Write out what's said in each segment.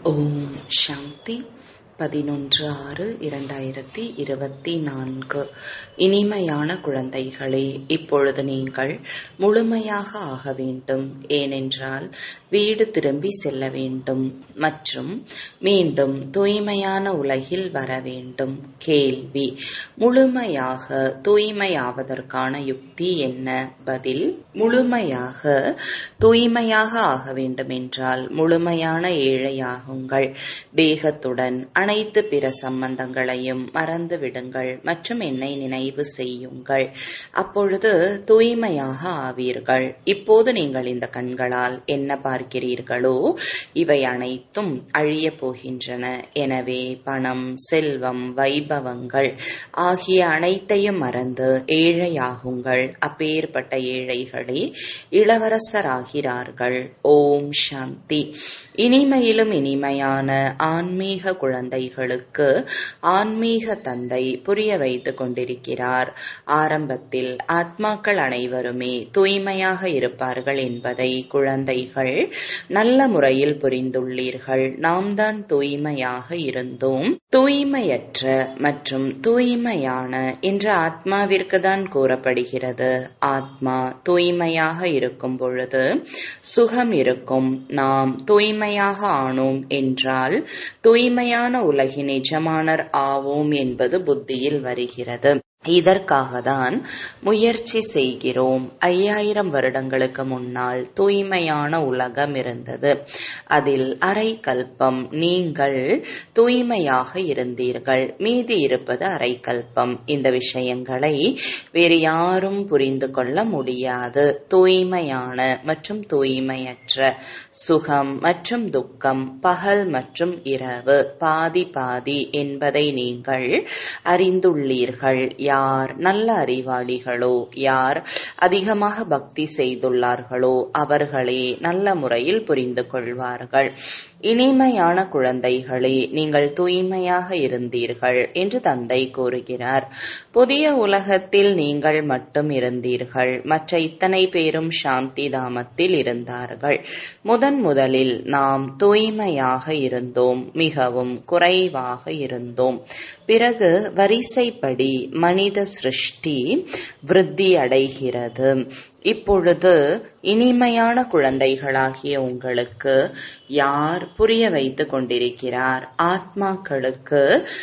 ஓம் சாந்தி பதினொன்று ஆறு இரண்டாயிரத்தி இருபத்தி நான்கு இனிமையான குழந்தைகளே இப்பொழுது நீங்கள் முழுமையாக ஆக வேண்டும் ஏனென்றால் வீடு திரும்பி செல்ல வேண்டும் மற்றும் மீண்டும் தூய்மையான உலகில் வர வேண்டும் கேள்வி முழுமையாக தூய்மையாவதற்கான யுக்தி என்ன பதில் முழுமையாக தூய்மையாக ஆக வேண்டும் என்றால் முழுமையான ஏழையாகுங்கள் தேகத்துடன் அனைத்து பிற சம்பந்தங்களையும் மறந்து விடுங்கள் மற்றும் என்னை நினைவு செய்யுங்கள் அப்பொழுது தூய்மையாக ஆவீர்கள் இப்போது நீங்கள் இந்த கண்களால் என்ன பார்க்கிறீர்களோ இவை அனைத்தும் அழிய போகின்றன எனவே பணம் செல்வம் வைபவங்கள் ஆகிய அனைத்தையும் மறந்து ஏழையாகுங்கள் அப்பேற்பட்ட ஏழைகளே இளவரசராகிறார்கள் ஓம் சாந்தி இனிமையிலும் இனிமையான ஆன்மீக குழந்தைகளுக்கு ஆன்மீக தந்தை புரிய வைத்துக் கொண்டிருக்கிறார் ஆரம்பத்தில் ஆத்மாக்கள் அனைவருமே தூய்மையாக இருப்பார்கள் என்பதை குழந்தைகள் நல்ல முறையில் புரிந்துள்ளீர்கள் நாம் தான் தூய்மையாக இருந்தோம் தூய்மையற்ற மற்றும் தூய்மையான என்ற ஆத்மாவிற்கு தான் கூறப்படுகிறது ஆத்மா தூய்மையாக இருக்கும் பொழுது சுகம் இருக்கும் நாம் தூய்மையாக ஆனோம் என்றால் தூய்மையான உலகின் எஜமானர் ஆவோம் என்பது புத்தியில் வருகிறது இதற்காக தான் முயற்சி செய்கிறோம் ஐயாயிரம் வருடங்களுக்கு முன்னால் தூய்மையான உலகம் இருந்தது அதில் அரை கல்பம் நீங்கள் தூய்மையாக இருந்தீர்கள் மீதி இருப்பது அரை கல்பம் இந்த விஷயங்களை வேறு யாரும் புரிந்து கொள்ள முடியாது தூய்மையான மற்றும் தூய்மையற்ற சுகம் மற்றும் துக்கம் பகல் மற்றும் இரவு பாதி பாதி என்பதை நீங்கள் அறிந்துள்ளீர்கள் யார் நல்ல அறிவாளிகளோ யார் அதிகமாக பக்தி செய்துள்ளார்களோ அவர்களே நல்ல முறையில் புரிந்து கொள்வார்கள் இனிமையான குழந்தைகளே நீங்கள் தூய்மையாக இருந்தீர்கள் என்று தந்தை கூறுகிறார் புதிய உலகத்தில் நீங்கள் மட்டும் இருந்தீர்கள் மற்ற இத்தனை பேரும் சாந்தி தாமத்தில் இருந்தார்கள் முதன் முதலில் நாம் தூய்மையாக இருந்தோம் மிகவும் குறைவாக இருந்தோம் பிறகு வரிசைப்படி மனித சிருஷ்டி விருத்தி அடைகிறது இப்பொழுது இனிமையான குழந்தைகளாகிய உங்களுக்கு யார் புரிய வைத்துக் கொண்டிருக்கிறார் ஆத்மாக்களுக்கு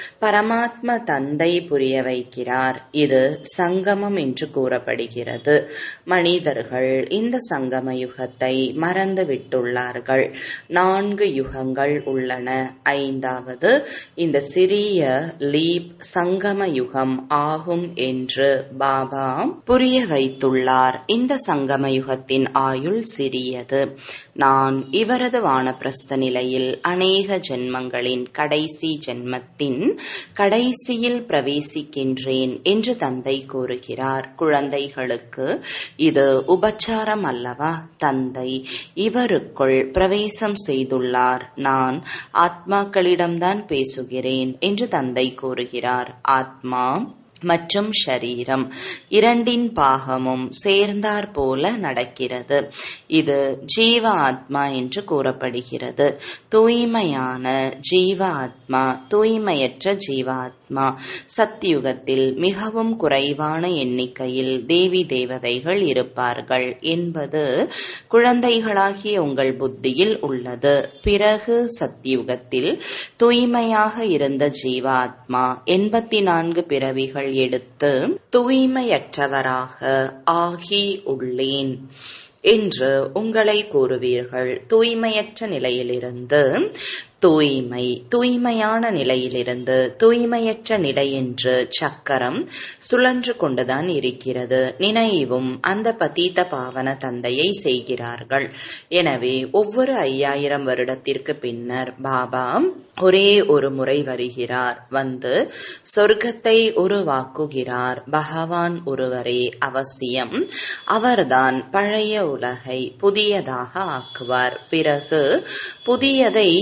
பரமாத்ம தந்தை புரிய வைக்கிறார் இது சங்கமம் என்று கூறப்படுகிறது மனிதர்கள் இந்த சங்கம யுகத்தை மறந்து விட்டுள்ளார்கள் நான்கு யுகங்கள் உள்ளன ஐந்தாவது இந்த சிறிய லீப் சங்கம யுகம் ஆகும் என்று பாபா புரிய வைத்துள்ளார் இந்த சங்கம யுகத்தின் ஆயுள் சிறியது நான் இவரது வானப்பிரஸ்த நிலையில் அநேக ஜென்மங்களின் கடைசி ஜென்மத்தின் கடைசியில் பிரவேசிக்கின்றேன் என்று தந்தை கூறுகிறார் குழந்தைகளுக்கு இது உபச்சாரம் அல்லவா தந்தை இவருக்குள் பிரவேசம் செய்துள்ளார் நான் ஆத்மாக்களிடம்தான் பேசுகிறேன் என்று தந்தை கூறுகிறார் ஆத்மா மற்றும் ஷரீரம் இரண்டின் பாகமும் சேர்ந்தார் போல நடக்கிறது இது ஜீவ ஆத்மா என்று கூறப்படுகிறது தூய்மையான ஜீவ ஆத்மா தூய்மையற்ற ஜீவ ஆத்மா சத்தியுகத்தில் மிகவும் குறைவான எண்ணிக்கையில் தேவி தேவதைகள் இருப்பார்கள் என்பது குழந்தைகளாகிய உங்கள் புத்தியில் உள்ளது பிறகு சத்தியுகத்தில் தூய்மையாக இருந்த ஜீவ ஆத்மா எண்பத்தி நான்கு பிறவிகள் எடுத்து தூய்மையற்றவராக ஆகி உள்ளேன் என்று உங்களை கூறுவீர்கள் தூய்மையற்ற நிலையிலிருந்து தூய்மை தூய்மையான நிலையிலிருந்து தூய்மையற்ற நிலை என்று சக்கரம் சுழன்று கொண்டுதான் இருக்கிறது நினைவும் அந்த பதீத பாவன தந்தையை செய்கிறார்கள் எனவே ஒவ்வொரு ஐயாயிரம் வருடத்திற்கு பின்னர் பாபா ஒரே ஒரு முறை வருகிறார் வந்து சொர்க்கத்தை உருவாக்குகிறார் பகவான் ஒருவரே அவசியம் அவர்தான் பழைய உலகை புதியதாக ஆக்குவார் பிறகு புதியதை யார்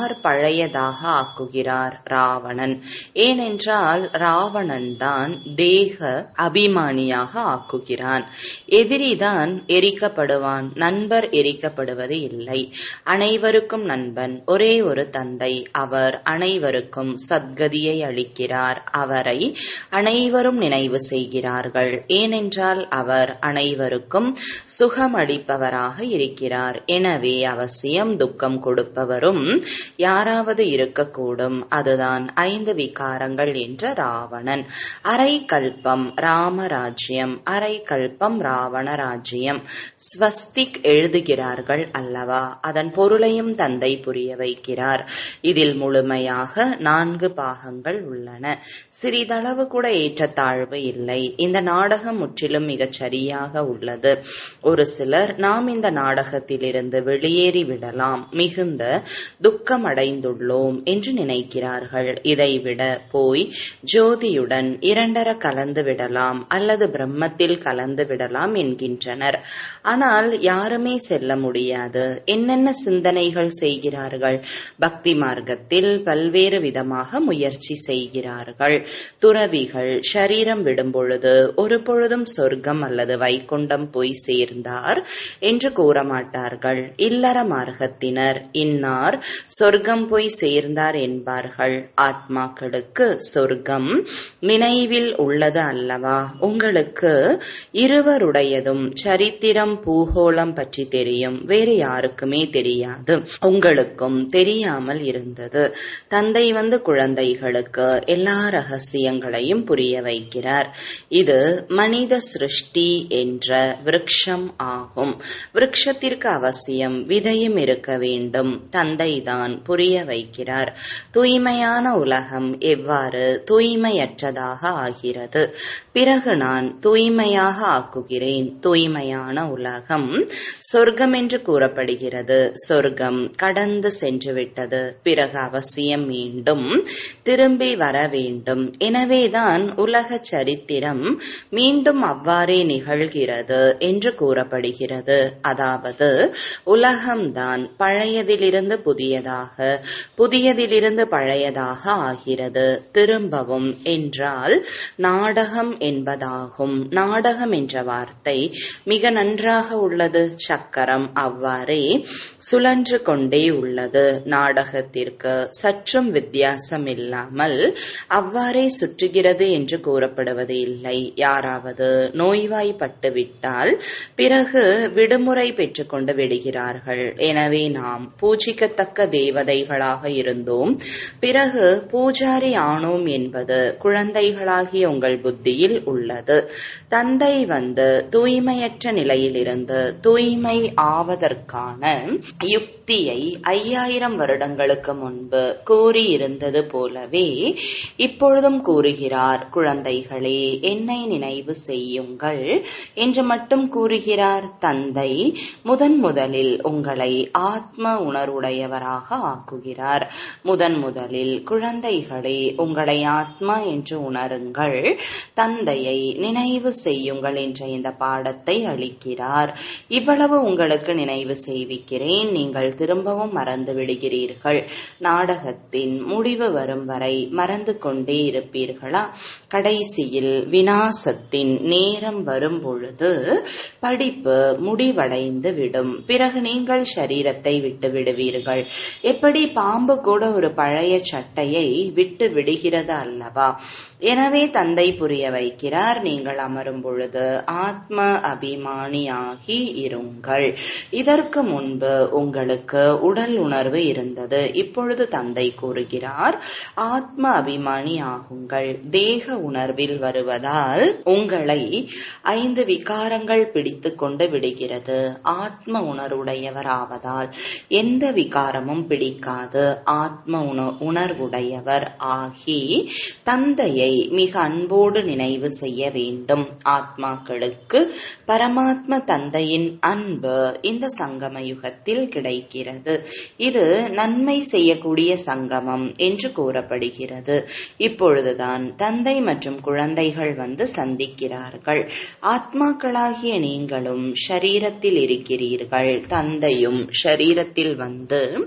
யார் பழையதாக ஆக்குகிறார் ராவணன் ஏனென்றால் ராவணன் தான் தேக அபிமானியாக ஆக்குகிறான் எதிரிதான் எரிக்கப்படுவான் நண்பர் எரிக்கப்படுவது இல்லை அனைவருக்கும் நண்பன் ஒரே ஒரு தந்தை அவர் அனைவருக்கும் சத்கதியை அளிக்கிறார் அவரை அனைவரும் நினைவு செய்கிறார்கள் ஏனென்றால் அவர் அனைவருக்கும் சுகமளிப்பவராக இருக்கிறார் எனவே அவசியம் துக்கம் கொடுப்பவரும் யாராவது இருக்கக்கூடும் அதுதான் ஐந்து விகாரங்கள் என்ற ராவணன் அரை கல்பம் ராமராஜ்யம் அரை கல்பம் ராவண ராஜ்யம் ஸ்வஸ்திக் எழுதுகிறார்கள் அல்லவா அதன் பொருளையும் தந்தை புரிய வைக்கிறார் இதில் முழுமையாக நான்கு பாகங்கள் உள்ளன சிறிதளவு கூட ஏற்றத்தாழ்வு இல்லை இந்த நாடகம் முற்றிலும் மிகச் சரியாக உள்ளது ஒரு சிலர் நாம் இந்த நாடகத்திலிருந்து வெளியேறி விடலாம் மிகுந்த துக்கம் அடைந்துள்ளோம் என்று நினைக்கிறார்கள் இதைவிட போய் ஜோதியுடன் இரண்டர கலந்து விடலாம் அல்லது பிரம்மத்தில் கலந்து விடலாம் என்கின்றனர் ஆனால் யாருமே செல்ல முடியாது என்னென்ன சிந்தனைகள் செய்கிறார்கள் பக்தி மார்க்கத்தில் பல்வேறு விதமாக முயற்சி செய்கிறார்கள் துறவிகள் ஷரீரம் விடும் பொழுது ஒரு பொழுதும் சொர்க்கம் அல்லது வைகுண்டம் போய் சேர்ந்தார் என்று கூற மாட்டார்கள் இல்லற மார்க்கத்தினர் இன்னார் சொர்க்கம் போய் சேர்ந்தார் என்பார்கள் ஆத்மாக்களுக்கு சொர்க்கம் நினைவில் உள்ளது அல்லவா உங்களுக்கு இருவருடையதும் சரித்திரம் பூகோளம் பற்றி தெரியும் வேறு யாருக்குமே தெரியாது உங்களுக்கும் தெரியாமல் இருந்தது தந்தை வந்து குழந்தைகளுக்கு எல்லா ரகசியங்களையும் புரிய வைக்கிறார் இது மனித சிருஷ்டி என்ற விருட்சம் ஆகும் விருட்சத்திற்கு அவசியம் விதையும் இருக்க வேண்டும் தந்தைதான் புரிய வைக்கிறார் தூய்மையான உலகம் எவ்வாறு தூய்மையற்றதாக ஆகிறது பிறகு நான் தூய்மையாக ஆக்குகிறேன் தூய்மையான உலகம் சொர்க்கம் என்று கூறப்படுகிறது சொர்க்கம் கடந்து சென்று விட்டது பிறகு அவசியம் மீண்டும் திரும்பி வர வேண்டும் எனவேதான் உலக சரித்திரம் மீண்டும் அவ்வாறே நிகழ்கிறது என்று கூறப்படுகிறது அதாவது உலகம்தான் பழையதிலிருந்து புதியதாக புதியதிலிருந்து பழையதாக ஆகிறது திரும்பவும் என்றால் நாடகம் என்பதாகும் நாடகம் என்ற வார்த்தை மிக நன்றாக உள்ளது சக்கரம் அவ்வாறே சுழன்று கொண்டே உள்ளது நாடகத்திற்கு சற்றும் வித்தியாசம் இல்லாமல் அவ்வாறே சுற்றுகிறது என்று கூறப்படுவது இல்லை யாராவது நோய்வாய்ப்பட்டு விட்டால் பிறகு விடுமுறை பெற்றுக்கொண்டு விடுகிறார்கள் எனவே நாம் பூஜிக்கத்தக்க தேவதைகளாக இருந்தோம் பிறகு பூஜாரி ஆனோம் என்பது குழந்தைகளாகிய உங்கள் புத்தியில் உள்ளது தந்தை வந்து தூய்மையற்ற நிலையிலிருந்து தூய்மை ஆவதற்கான யுக்தியை ஐயாயிரம் வருடங்களுக்கு முன்பு கூறியிருந்தது போலவே இப்பொழுதும் கூறுகிறார் குழந்தைகளே என்னை நினைவு செய்யுங்கள் என்று மட்டும் கூறுகிறார் தந்தை முதன் முதலில் உங்களை ஆத்ம உணர்வுடையவராக ஆக்குகிறார் முதன் முதலில் குழந்தைகளே உங்களை ஆத்மா என்று உணருங்கள் தந்தையை நினைவு செய்யுங்கள் என்ற இந்த பாடத்தை அளிக்கிறார் இவ்வளவு உங்களுக்கு நினைவு செய்விக்கிறேன் நீங்கள் திரும்பவும் மறந்து விடுகிறீர்கள் நாடகத்தின் முடிவு வரும் வரை மறந்து கொண்டே இருப்பீர்களா கடைசியில் வினாசத்தின் நேரம் வரும் பொழுது படிப்பு முடிவடைந்து விடும் பிறகு நீங்கள் சரீரத்தை விட்டு விடுவீர்கள் எப்படி பாம்பு கூட ஒரு பழைய சட்டையை விட்டு விடுகிறது அல்லவா எனவே தந்தை புரிய வைக்கிறார் நீங்கள் அமரும் பொழுது ஆத்ம அபிமானியாகி இருங்கள் இதற்கு முன்பு உங்களுக்கு உடல் உணர்வு இருந்தது இப்பொழுது தந்தை கூறுகிறார் ஆத்ம அபிமானி ஆகுங்கள் தேக உணர்வில் வருவதால் உங்களை ஐந்து விகாரங்கள் பிடித்து கொண்டு விடுகிறது ஆத்ம உணர்வுடையவர் ஆவதால் எந்த விகாரமும் பிடிக்காது ஆத்ம உணர்வுடையவர் ஆகி தந்தையை மிக அன்போடு நினைவு செய்ய வேண்டும் ஆத்மாக்களுக்கு பரமாத்ம தந்தையின் அன்பு இந்த சங்கம யுகத்தில் கிடைக்கிறது இது நன்மை செய்யக்கூடிய சங்கமம் என்று கூறப்படுகிறது இப்பொழுதுதான் தந்தை மற்றும் குழந்தைகள் வந்து சந்திக்கிறார்கள் ஆத்மாக்களாகிய நீங்களும் ஷரீரத்தில் இருக்கிறீர்கள் தந்தையும் ஷரீரத்தில் வந்து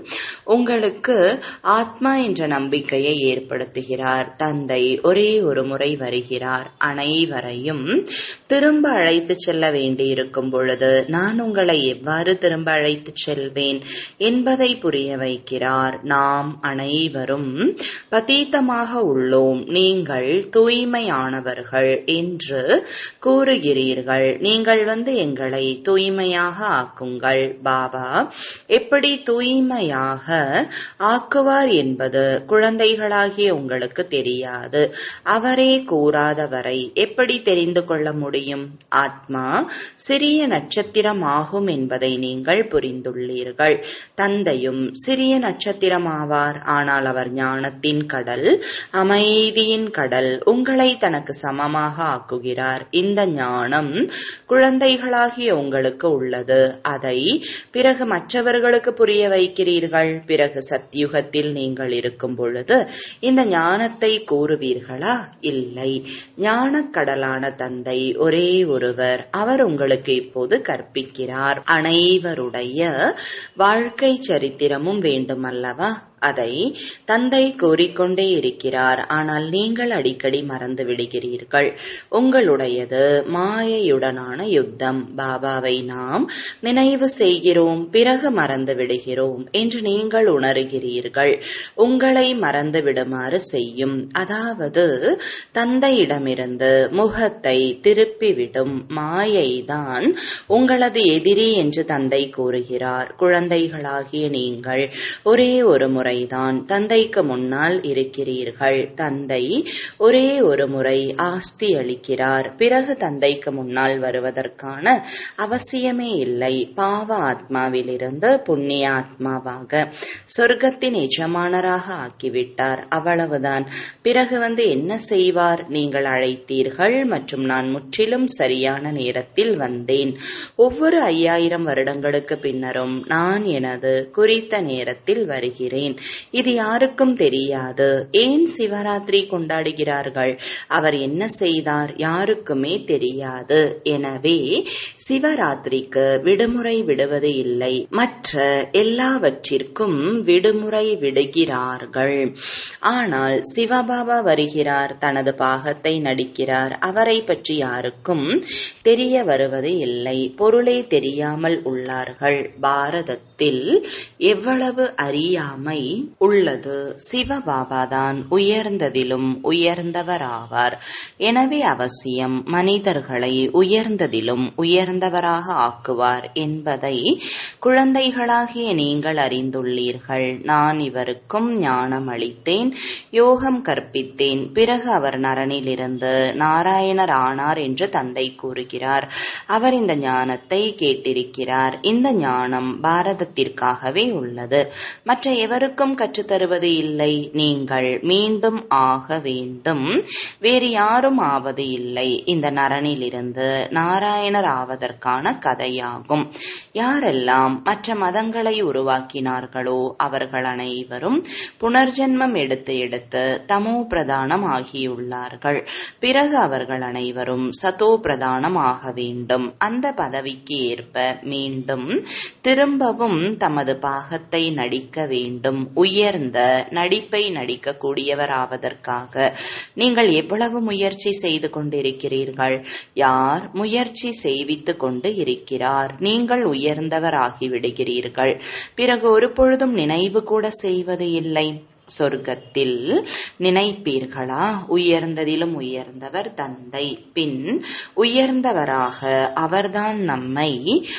உங்களுக்கு ஆத்மா என்ற நம்பிக்கையை ஏற்படுத்துகிறார் தந்தை ஒரே ஒரு முறை வருகிறார் அனைவரையும் திரும்ப அழைத்து செல்ல வேண்டியிருக்கும் பொழுது நான் உங்களை எவ்வாறு திரும்ப அழைத்து செல்வேன் என்பதை புரிய வைக்கிறார் நாம் அனைவரும் பதீத்தமாக உள்ளோம் நீங்கள் தூய்மையானவர்கள் என்று கூறுகிறீர்கள் நீங்கள் வந்து எங்களை தூய்மையாக ஆக்குங்கள் பாபா எப்படி தூய்மையாக ஆக்குவார் என்பது குழந்தைகளாகிய உங்களுக்கு தெரியாது அவரே கூறாதவரை எப்படி தெரிந்து கொள்ள முடியும் ஆத்மா சிறிய நட்சத்திரம் ஆகும் என்பதை நீங்கள் புரிந்துள்ளீர்கள் தந்தையும் சிறிய நட்சத்திரம் ஆவார் ஆனால் அவர் ஞானத்தின் கடல் அமைதியின் கடல் உங்களை தனக்கு சமமாக ஆக்குகிறார் இந்த ஞானம் குழந்தைகளாகிய உங்களுக்கு உள்ளது அதை பிறகு மற்றவர்களுக்கு புரிய வைக்கிறீர்கள் பிறகு சத்தியுகத்தில் நீங்கள் இருக்கும் பொழுது இந்த ஞானத்தை கூறுவீர்களா இல்லை ஞானக்கடலான தந்தை ஒரே ஒருவர் அவர் உங்களுக்கு இப்போது கற்பிக்கிறார் அனைவருடைய வாழ்க்கை சரித்திரமும் வேண்டுமல்லவா அதை தந்தை கூறிக்கொண்டே இருக்கிறார் ஆனால் நீங்கள் அடிக்கடி மறந்து விடுகிறீர்கள் உங்களுடையது மாயையுடனான யுத்தம் பாபாவை நாம் நினைவு செய்கிறோம் பிறகு மறந்து விடுகிறோம் என்று நீங்கள் உணர்கிறீர்கள் உங்களை மறந்து விடுமாறு செய்யும் அதாவது தந்தையிடமிருந்து முகத்தை திருப்பிவிடும் மாயைதான் உங்களது எதிரி என்று தந்தை கூறுகிறார் குழந்தைகளாகிய நீங்கள் ஒரே ஒரு முறை முறைதான் தந்தைக்கு முன்னால் இருக்கிறீர்கள் தந்தை ஒரே ஒரு முறை ஆஸ்தி அளிக்கிறார் பிறகு தந்தைக்கு முன்னால் வருவதற்கான அவசியமே இல்லை பாவ ஆத்மாவிலிருந்து புண்ணிய ஆத்மாவாக சொர்க்கத்தின் எஜமானராக ஆக்கிவிட்டார் அவ்வளவுதான் பிறகு வந்து என்ன செய்வார் நீங்கள் அழைத்தீர்கள் மற்றும் நான் முற்றிலும் சரியான நேரத்தில் வந்தேன் ஒவ்வொரு ஐயாயிரம் வருடங்களுக்கு பின்னரும் நான் எனது குறித்த நேரத்தில் வருகிறேன் இது யாருக்கும் தெரியாது ஏன் சிவராத்திரி கொண்டாடுகிறார்கள் அவர் என்ன செய்தார் யாருக்குமே தெரியாது எனவே சிவராத்திரிக்கு விடுமுறை விடுவது இல்லை மற்ற எல்லாவற்றிற்கும் விடுமுறை விடுகிறார்கள் ஆனால் சிவபாபா வருகிறார் தனது பாகத்தை நடிக்கிறார் அவரை பற்றி யாருக்கும் தெரிய வருவது இல்லை பொருளே தெரியாமல் உள்ளார்கள் பாரதத்தில் எவ்வளவு அறியாமை உள்ளது சிவபாபாதான் உயர்ந்ததிலும் உயர்ந்தவராவார் எனவே அவசியம் மனிதர்களை உயர்ந்ததிலும் உயர்ந்தவராக ஆக்குவார் என்பதை குழந்தைகளாகிய நீங்கள் அறிந்துள்ளீர்கள் நான் இவருக்கும் ஞானம் அளித்தேன் யோகம் கற்பித்தேன் பிறகு அவர் நரனிலிருந்து நாராயணர் ஆனார் என்று தந்தை கூறுகிறார் அவர் இந்த ஞானத்தை கேட்டிருக்கிறார் இந்த ஞானம் பாரதத்திற்காகவே உள்ளது மற்ற எவருக்கும் கற்றுத்தருவது இல்லை நீங்கள் மீண்டும் ஆக வேண்டும் வேறு யாரும் ஆவது இல்லை இந்த நரனிலிருந்து நாராயணர் ஆவதற்கான கதையாகும் யாரெல்லாம் மற்ற மதங்களை உருவாக்கினார்களோ அவர்கள் அனைவரும் புனர்ஜென்மம் எடுத்து எடுத்து தமோ பிரதானம் ஆகியுள்ளார்கள் பிறகு அவர்கள் அனைவரும் சதோ பிரதானம் ஆக வேண்டும் அந்த பதவிக்கு ஏற்ப மீண்டும் திரும்பவும் தமது பாகத்தை நடிக்க வேண்டும் உயர்ந்த நடிப்பை நடிக்கக்கூடியவர் ஆவதற்காக நீங்கள் எவ்வளவு முயற்சி செய்து கொண்டிருக்கிறீர்கள் யார் முயற்சி செய்வித்துக் கொண்டு இருக்கிறார் நீங்கள் உயர்ந்தவர் ஆகிவிடுகிறீர்கள் பிறகு ஒரு பொழுதும் நினைவு கூட செய்வது இல்லை சொர்க்கத்தில் நினைப்பீர்களா உயர்ந்ததிலும் உயர்ந்தவர் தந்தை பின் உயர்ந்தவராக அவர்தான் நம்மை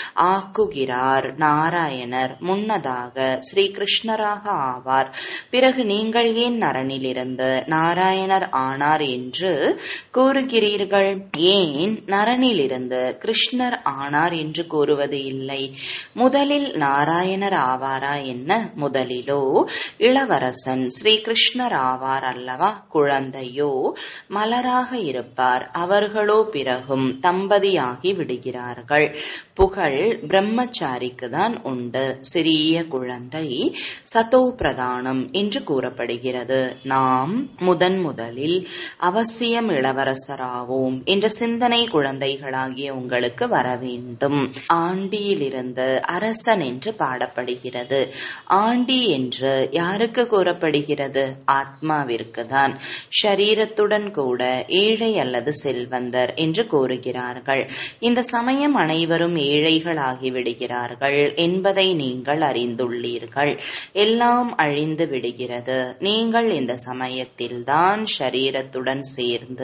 ஆக்குகிறார் நாராயணர் முன்னதாக ஸ்ரீ கிருஷ்ணராக ஆவார் பிறகு நீங்கள் ஏன் நரனிலிருந்து நாராயணர் ஆனார் என்று கூறுகிறீர்கள் ஏன் நரனிலிருந்து கிருஷ்ணர் ஆனார் என்று கூறுவது இல்லை முதலில் நாராயணர் ஆவாரா என்ன முதலிலோ இளவரசன் பகவான் ஸ்ரீகிருஷ்ணர் ஆவார் அல்லவா குழந்தையோ மலராக இருப்பார் அவர்களோ பிறகும் தம்பதியாகி விடுகிறார்கள் புகழ் பிரம்மச்சாரிக்கு தான் உண்டு சிறிய குழந்தை சதோ பிரதானம் என்று கூறப்படுகிறது நாம் முதன் முதலில் அவசியம் இளவரசராவோம் என்ற சிந்தனை குழந்தைகளாகிய உங்களுக்கு வர வேண்டும் ஆண்டியிலிருந்து அரசன் என்று பாடப்படுகிறது ஆண்டி என்று யாருக்கு கூறப்படுகிறது ஆத்மாவிற்கு தான் ஷரீரத்துடன் கூட ஏழை அல்லது செல்வந்தர் என்று கூறுகிறார்கள் இந்த சமயம் அனைவரும் ஏழைகள் ஆகிவிடுகிறார்கள் என்பதை நீங்கள் அறிந்துள்ளீர்கள் எல்லாம் அழிந்து விடுகிறது நீங்கள் இந்த சமயத்தில்தான் ஷரீரத்துடன் சேர்ந்து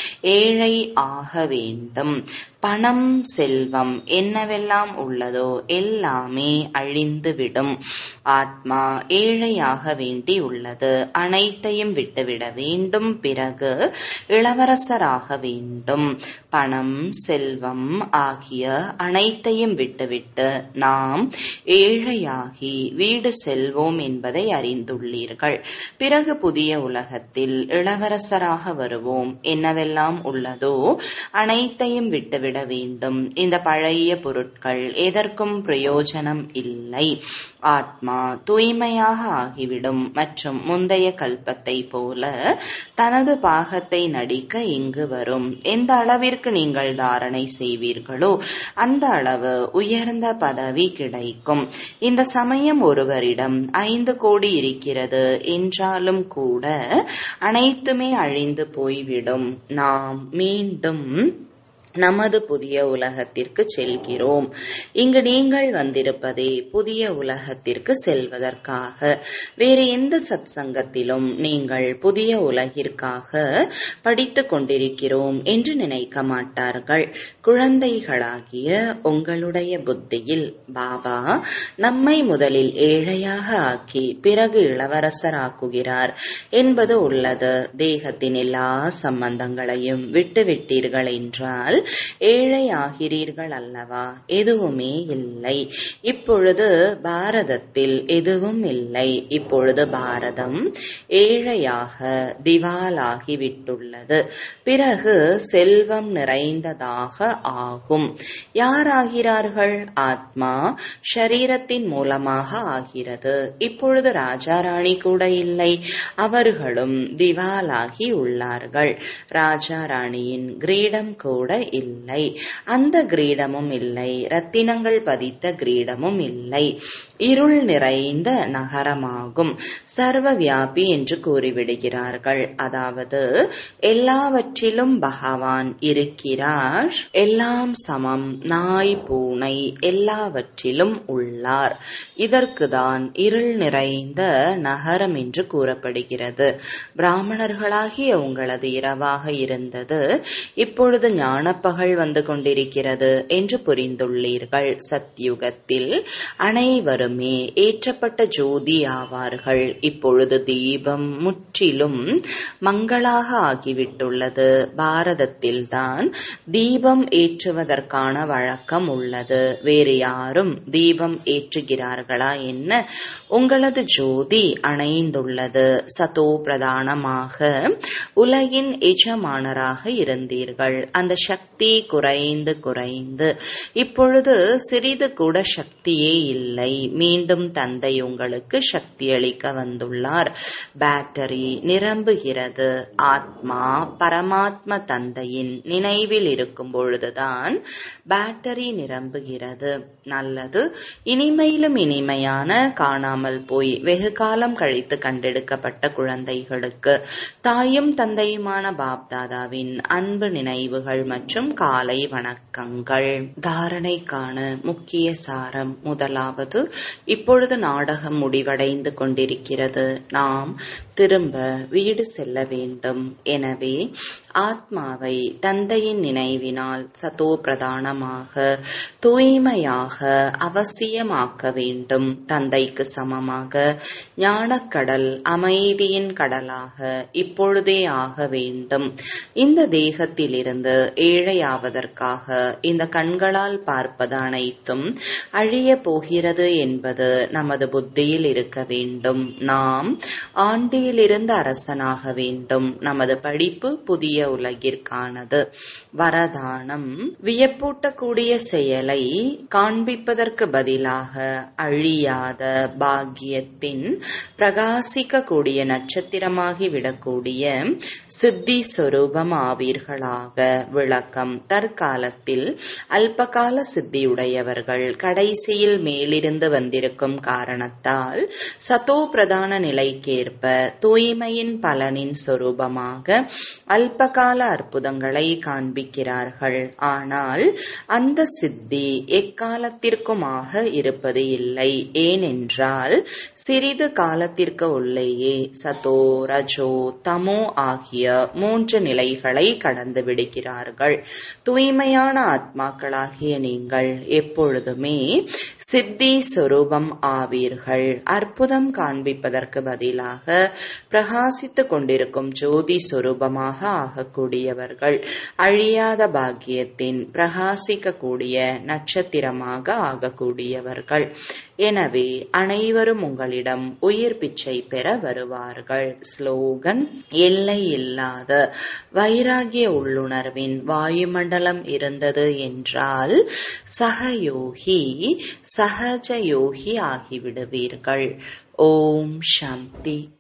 ஏழை ஆக வேண்டும் பணம் செல்வம் என்னவெல்லாம் உள்ளதோ எல்லாமே அழிந்துவிடும் ஆத்மா ஏழையாக வேண்டி உள்ளது அனைத்தையும் விட்டுவிட வேண்டும் பிறகு இளவரசராக வேண்டும் பணம் செல்வம் ஆகிய அனைத்தையும் விட்டுவிட்டு நாம் ஏழையாகி வீடு செல்வோம் என்பதை அறிந்துள்ளீர்கள் பிறகு புதிய உலகத்தில் இளவரசராக வருவோம் என்னவெல்லாம் உள்ளதோ அனைத்தையும் விட்டுவிட விட வேண்டும் இந்த பழைய பொருட்கள் எதற்கும் பிரயோஜனம் இல்லை ஆத்மா தூய்மையாக ஆகிவிடும் மற்றும் முந்தைய கல்பத்தை போல தனது பாகத்தை நடிக்க இங்கு வரும் எந்த அளவிற்கு நீங்கள் தாரணை செய்வீர்களோ அந்த அளவு உயர்ந்த பதவி கிடைக்கும் இந்த சமயம் ஒருவரிடம் ஐந்து கோடி இருக்கிறது என்றாலும் கூட அனைத்துமே அழிந்து போய்விடும் நாம் மீண்டும் நமது புதிய உலகத்திற்கு செல்கிறோம் இங்கு நீங்கள் வந்திருப்பதே புதிய உலகத்திற்கு செல்வதற்காக வேறு எந்த சத் சங்கத்திலும் நீங்கள் புதிய உலகிற்காக படித்துக் கொண்டிருக்கிறோம் என்று நினைக்க மாட்டார்கள் குழந்தைகளாகிய உங்களுடைய புத்தியில் பாபா நம்மை முதலில் ஏழையாக ஆக்கி பிறகு இளவரசராக்குகிறார் என்பது உள்ளது தேகத்தின் எல்லா சம்பந்தங்களையும் விட்டுவிட்டீர்கள் என்றால் ஏழை ஆகிறீர்கள் அல்லவா எதுவுமே இல்லை இப்பொழுது பாரதத்தில் எதுவும் இல்லை இப்பொழுது பாரதம் ஏழையாக திவாலாகிவிட்டுள்ளது பிறகு செல்வம் நிறைந்ததாக ஆகும் யாராகிறார்கள் ஆத்மா ஷரீரத்தின் மூலமாக ஆகிறது இப்பொழுது ராஜாராணி கூட இல்லை அவர்களும் திவாலாகி உள்ளார்கள் ராஜாராணியின் கிரீடம் கூட இல்லை அந்த கிரீடமும் இல்லை ரத்தினங்கள் பதித்த கிரீடமும் இல்லை இருள் நிறைந்த நகரமாகும் சர்வ வியாபி என்று கூறிவிடுகிறார்கள் அதாவது எல்லாவற்றிலும் பகவான் இருக்கிறார் எல்லாம் சமம் நாய் பூனை எல்லாவற்றிலும் உள்ளார் இதற்குதான் இருள் நிறைந்த நகரம் என்று கூறப்படுகிறது பிராமணர்களாகிய உங்களது இரவாக இருந்தது இப்பொழுது ஞானப்பகல் வந்து கொண்டிருக்கிறது என்று புரிந்துள்ளீர்கள் சத்யுகத்தில் அனைவருமே ஏற்றப்பட்ட ஜோதி ஆவார்கள் இப்பொழுது தீபம் முற்றிலும் மங்களாக ஆகிவிட்டுள்ளது பாரதத்தில்தான் தீபம் ஏற்றுவதற்கான வழக்கம் உள்ளது வேறு யாரும் தீபம் ஏற்றுகிறார்களா என்ன உங்களது ஜோதி அணைந்துள்ளது சதோ பிரதானமாக உலகின் எஜமானராக இருந்தீர்கள் அந்த சக்தி குறைந்து குறைந்து இப்பொழுது சிறிது கூட சக்தியே இல்லை மீண்டும் தந்தை உங்களுக்கு சக்தி அளிக்க வந்துள்ளார் பேட்டரி நிரம்புகிறது ஆத்மா பரமாத்ம தந்தையின் நினைவில் இருக்கும் பொழுதுதான் பேட்டரி நிரம்புகிறது நல்லது இனிமையிலும் இனிமையான காணாமல் போய் வெகு காலம் கழித்து கண்டெடுக்கப்பட்ட குழந்தைகளுக்கு தாயும் தந்தையுமான பாப்தாதாவின் அன்பு நினைவுகள் மற்றும் காலை வணக்கங்கள் தாரணைக்கான முக்கிய சாரம் முதலாவது இப்பொழுது நாடகம் முடிவடைந்து கொண்டிருக்கிறது நாம் திரும்ப வீடு செல்ல வேண்டும் எனவே ஆத்மாவை தந்தையின் நினைவினால் சதோ பிரதானமாக தூய்மையாக அவசியமாக்க வேண்டும் தந்தைக்கு சமமாக ஞானக்கடல் அமைதியின் கடலாக இப்பொழுதே ஆக வேண்டும் இந்த தேகத்திலிருந்து ஏழை விடுதலையாவதற்காக இந்த கண்களால் பார்ப்பது அனைத்தும் அழிய போகிறது என்பது நமது புத்தியில் இருக்க வேண்டும் நாம் ஆண்டியிலிருந்து அரசனாக வேண்டும் நமது படிப்பு புதிய உலகிற்கானது வரதானம் வியப்பூட்டக்கூடிய செயலை காண்பிப்பதற்கு பதிலாக அழியாத பாக்கியத்தின் பிரகாசிக்கக்கூடிய நட்சத்திரமாகி விடக்கூடிய சித்தி சொரூபம் ஆவீர்களாக விளக்கம் தற்காலத்தில் அல்பகால சித்தியுடையவர்கள் கடைசியில் மேலிருந்து வந்திருக்கும் காரணத்தால் சதோ பிரதான நிலைக்கேற்ப தூய்மையின் பலனின் சொரூபமாக அல்பகால அற்புதங்களை காண்பிக்கிறார்கள் ஆனால் அந்த சித்தி எக்காலத்திற்குமாக இருப்பது இல்லை ஏனென்றால் சிறிது காலத்திற்கு உள்ளேயே சதோ ரஜோ தமோ ஆகிய மூன்று நிலைகளை கடந்து விடுகிறார்கள் தூய்மையான ஆத்மாக்களாகிய நீங்கள் எப்பொழுதுமே சித்தி சொரூபம் ஆவீர்கள் அற்புதம் காண்பிப்பதற்கு பதிலாக பிரகாசித்துக் கொண்டிருக்கும் ஜோதி சொரூபமாக ஆகக்கூடியவர்கள் அழியாத பாக்கியத்தின் பிரகாசிக்கக்கூடிய நட்சத்திரமாக ஆகக்கூடியவர்கள் எனவே அனைவரும் உங்களிடம் உயிர் பிச்சை பெற வருவார்கள் ஸ்லோகன் எல்லை இல்லாத வைராகிய உள்ளுணர்வின் வாயுமண்டலம் இருந்தது என்றால் சகயோகி சகஜ யோகி ஆகிவிடுவீர்கள் ஓம் சாந்தி